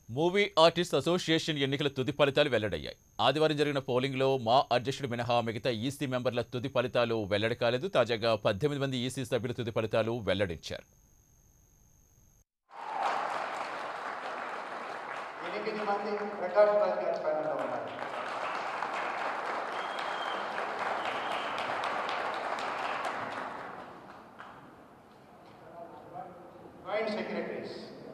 movie artist association ఎన్నికల తుది ఫలితాలు వెల్లడయ్యాయి ఆదివారం జరిగిన పోలింగ్లో మా అధ్యక్షుడు మినహా మిగతా ఈసీ మెంబర్ల తుది ఫలితాలు వెల్లడి కాలేదు తాజాగా పద్దెనిమిది మంది ఈసీ సభ్యుల తుది ఫలితాలు వెల్లడించారు ఎనిమిది మంది ప్రకాష్ రాజ్ గారి ప్యానెల్లో ఉన్నారు joint secretaries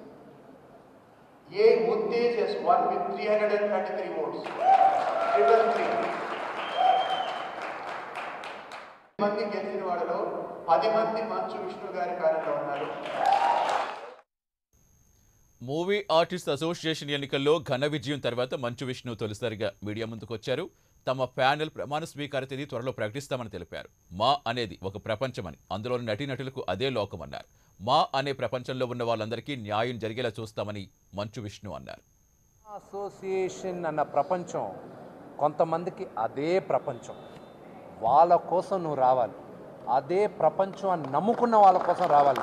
A Muthej S one with three hundred and thirty three votes triple three మంది గెలిచిన వాళ్ళలో పది మంది మంచు విష్ణు గారి ప్యానెల్లో ఉన్నారు మూవీ ఆర్టిస్ట్ అసోసియేషన్ ఎన్నికల్లో ఘన విజయం తర్వాత మంచు విష్ణు తొలిసారిగా మీడియా ముందుకు వచ్చారు తమ ప్యానెల్ ప్రమాణ స్వీకార తేదీ త్వరలో ప్రకటిస్తామని తెలిపారు మా అనేది ఒక ప్రపంచమని అందులోని నటీనటులకు అదే లోకమన్నారు మా అనే ప్రపంచంలో ఉన్న వాళ్ళందరికీ న్యాయం జరిగేలా చూస్తామని మంచు విష్ణు అన్నారు అసోసియేషన్ అన్న ప్రపంచం కొంతమందికి అదే ప్రపంచం వాళ్ళ కోసం నువ్వు రావాలి అదే ప్రపంచం అని నమ్ముకున్న వాళ్ళ కోసం రావాలి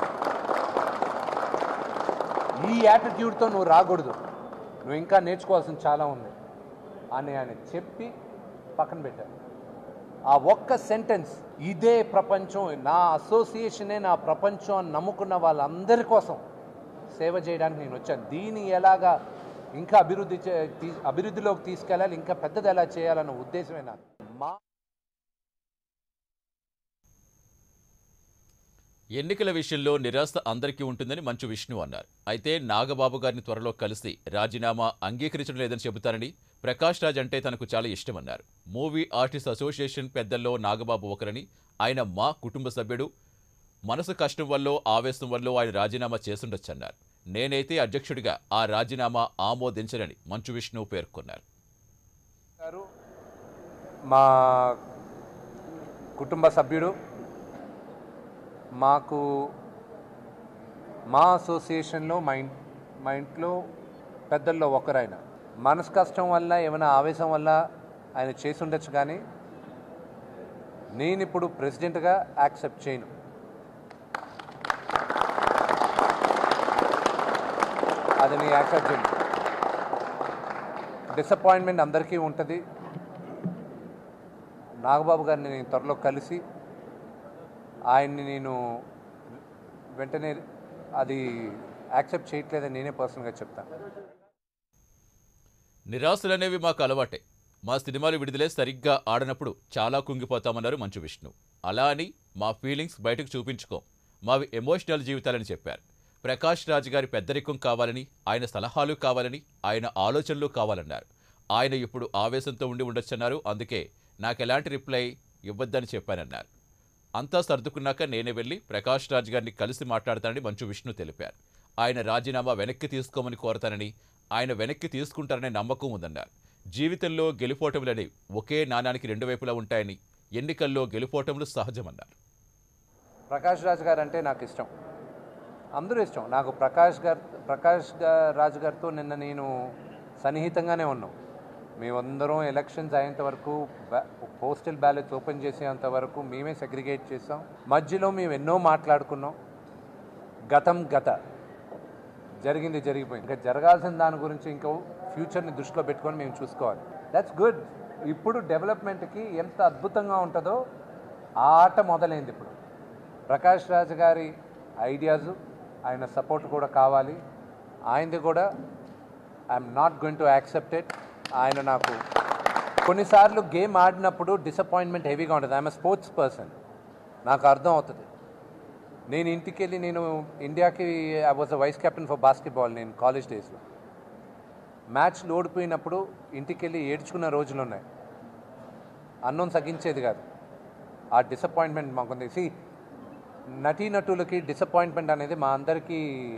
ఈ యాటిట్యూడ్తో నువ్వు రాకూడదు నువ్వు ఇంకా నేర్చుకోవాల్సింది చాలా ఉంది అని ఆయన చెప్పి పక్కన పెట్టారు ఆ ఒక్క సెంటెన్స్ ఇదే ప్రపంచం నా అసోసియేషనే నా ప్రపంచం అని నమ్ముకున్న వాళ్ళందరి కోసం సేవ చేయడానికి నేను వచ్చాను దీన్ని ఎలాగా ఇంకా అభివృద్ధి చే- తీ- అభివృద్ధిలోకి తీసుకెళ్ళాలి ఇంకా పెద్దది ఎలా చేయాలన్న ఉద్దేశమే నాకు మా ఎన్నికల విషయంలో నిరాశ అందరికీ ఉంటుందని మంచు విష్ణు అన్నారు అయితే నాగబాబు గారిని త్వరలో కలిసి రాజీనామా అంగీకరించడం లేదని చెబుతారని ప్రకాష్ రాజ్ అంటే తనకు చాలా ఇష్టమన్నారు మూవీ ఆర్టిస్ట్ అసోసియేషన్ పెద్దల్లో నాగబాబు ఒకరని ఆయన మా కుటుంబ సభ్యుడు మనసు కష్టం వల్ల ఆవేశం వల్ల ఆయన రాజీనామా చేసుండొచ్చన్నారు నేనైతే అధ్యక్షుడిగా ఆ రాజీనామా ఆమోదించనని మంచు విష్ణు పేర్కొన్నారు గారు మా కుటుంబ సభ్యుడు మాకు మా అసోసియేషన్లో మా ఇన్ మా ఇంట్లో పెద్దల్లో ఒకరైన మనసు కష్టం వల్ల ఏమైనా ఆవేశం వల్ల ఆయన చేసి ఉండొచ్చు కానీ నేను ఇప్పుడు ప్రెసిడెంట్గా యాక్సెప్ట్ చేయను అది నేను యాక్సెప్ట్ చేయను డిసప్పాయింట్మెంట్ అందరికీ ఉంటుంది నాగబాబు గారిని నేను త్వరలో కలిసి ఆయన్ని నేను వెంటనే అది యాక్సెప్ట్ చేయట్లేదని నేనే పర్సనల్గా చెప్తాను నిరాశలనేవి మాకు అలవాటే మా సినిమాలు విడుదలే సరిగ్గా ఆడనప్పుడు చాలా కుంగిపోతామన్నారు మంచు విష్ణు అలా అని మా ఫీలింగ్స్ బయటకు చూపించుకోం మావి ఎమోషనల్ జీవితాలని చెప్పారు ప్రకాష్ రాజ్ గారి పెద్దరికం కావాలని ఆయన సలహాలు కావాలని ఆయన ఆలోచనలు కావాలన్నారు ఆయన ఇప్పుడు ఆవేశంతో ఉండి ఉండొచ్చన్నారు అందుకే నాకు ఎలాంటి రిప్లై ఇవ్వద్దని చెప్పానన్నారు అంతా సర్దుకున్నాక నేనే వెళ్ళి ప్రకాష్ రాజ్ గారిని కలిసి మాట్లాడతానని మంచు విష్ణు తెలిపారు ఆయన రాజీనామా వెనక్కి తీసుకోమని కోరతానని ఆయన వెనక్కి తీసుకుంటారనే నమ్మకం ఉందన్నారు జీవితంలో గెలుపోటములని ఒకే నాణానికి రెండు వైపులా ఉంటాయని ఎన్నికల్లో గెలుపోటములు సహజమన్నారు ప్రకాష్ రాజ్ గారు అంటే నాకు ఇష్టం అందరూ ఇష్టం నాకు ప్రకాష్ గారు ప్రకాష్ గా- రాజ్ గారితో నిన్న నేను సన్నిహితంగానే ఉన్నాం మేమందరం ఎలక్షన్స్ అయ్యేంత వరకు బ్యా- పోస్టల్ బ్యాలెట్స్ ఓపెన్ చేసేంత వరకు మేమే సెగ్రిగేట్ చేసాం మధ్యలో మేము ఎన్నో మాట్లాడుకున్నాం గతం గత జరిగింది జరిగిపోయింది ఇంకా జరగాల్సిన దాని గురించి ఇంకా ఫ్యూచర్ని దృష్టిలో పెట్టుకొని మేము చూసుకోవాలి దట్స్ గుడ్ ఇప్పుడు డెవలప్మెంట్కి ఎంత అద్భుతంగా ఉంటుందో ఆ ఆట మొదలైంది ఇప్పుడు ప్రకాష్ రాజ్ గారి ఐడియాస్ ఆయన సపోర్ట్ కూడా కావాలి ఆయనది కూడా I'm not going to accept it ఆయన నాకు కొన్నిసార్లు గేమ్ ఆడినప్పుడు డిసప్పాయింట్మెంట్ హెవీగా ఉంటుంది ఐఎమ్ స్పోర్ట్స్ పర్సన్ నాకు అర్థం అవుతుంది నేను ఇంటికి వెళ్ళి నేను ఇండియాకి I was vice captain for basketball నేను కాలేజ్ డేస్లో మ్యాచ్లు ఓడిపోయినప్పుడు ఇంటికి వెళ్ళి ఏడ్చుకున్న రోజులు ఉన్నాయి అన్నం సగించేది కాదు ఆ డిసప్పాయింట్మెంట్ మాకుంది సి నటీనటులకి డిసప్పాయింట్మెంట్ అనేది మా అందరికీ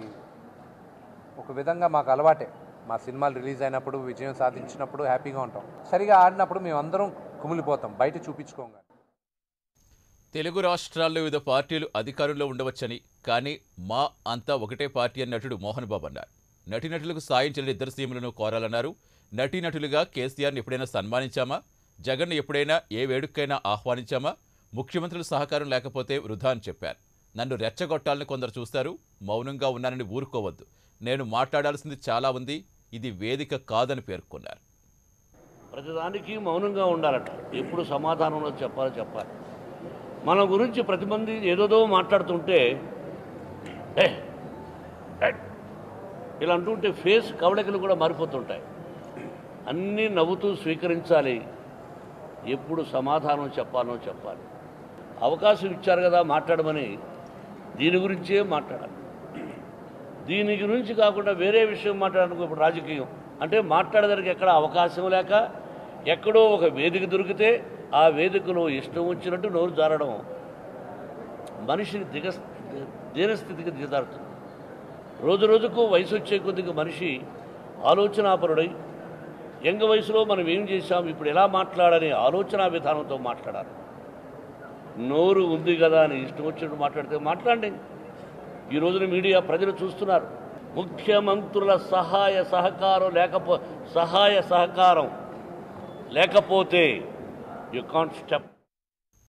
ఒక విధంగా మాకు అలవాటే మా సినిమాలు రిలీజ్ అయినప్పుడు విజయం సాధించినప్పుడు హ్యాపీగా ఉంటాం సరిగా ఆడినప్పుడు మేము అందరం కుమిలిపోతాం బయట చూపించుకోం కానీ తెలుగు రాష్ట్రాల్లో వివిధ పార్టీలు అధికారంలో ఉండవచ్చని కానీ మా అంతా ఒకటే పార్టీ అని నటుడు మోహన్ బాబు అన్నారు నటీనటులకు సాయం చేయని ఇద్దరు సీఎంలను కోరాలన్నారు నటీనటులుగా కేసీఆర్ని ఎప్పుడైనా సన్మానించామా జగన్ను ఎప్పుడైనా ఏ వేడుకైనా ఆహ్వానించామా ముఖ్యమంత్రుల సహకారం లేకపోతే వృధా అని చెప్పారు నన్ను రెచ్చగొట్టాలని కొందరు చూస్తారు మౌనంగా ఉన్నానని ఊరుకోవద్దు నేను మాట్లాడాల్సింది చాలా ఉంది ఇది వేదిక కాదని పేర్కొన్నారు ప్రతిదానికి మౌనంగా ఉండాలట ఎప్పుడు సమాధానంలో చెప్పాలో చెప్పాలి మన గురించి ప్రతి మంది ఏదోదో మాట్లాడుతుంటే "ఏ, ఏ" ఇలా అంటుంటే ఫేస్ కవళికలు కూడా మారిపోతుంటాయి అన్నీ నవ్వుతూ స్వీకరించాలి ఎప్పుడు సమాధానం చెప్పాలో చెప్పాలి అవకాశం ఇచ్చారు కదా మాట్లాడమని దీని గురించే మాట్లాడాలి దీని గురించి కాకుండా వేరే విషయం మాట్లాడడానికి ఇప్పుడు రాజకీయం అంటే మాట్లాడడానికి ఎక్కడ అవకాశం లేక ఎక్కడో ఒక వేదిక దొరికితే ఆ వేదికలో ఇష్టం వచ్చినట్టు నోరు జారడం మనిషిని దిగ దీనస్థితికి దిగజారుతుంది రోజు రోజుకు వయసు వచ్చే కొద్దిగా మనిషి ఆలోచనాపరుడై యంగ వయసులో మనం ఏం చేశాం ఇప్పుడు ఎలా మాట్లాడని ఆలోచనా విధానంతో మాట్లాడాలి నోరు ఉంది కదా అని ఇష్టం వచ్చినట్టు మాట్లాడితే మాట్లాడండి ఈ రోజున మీడియా ప్రజలు చూస్తున్నారు ముఖ్యమంత్రుల సహాయ సహకారం లేకపో సహాయ సహకారం లేకపోతే యు కాంట్ స్టెప్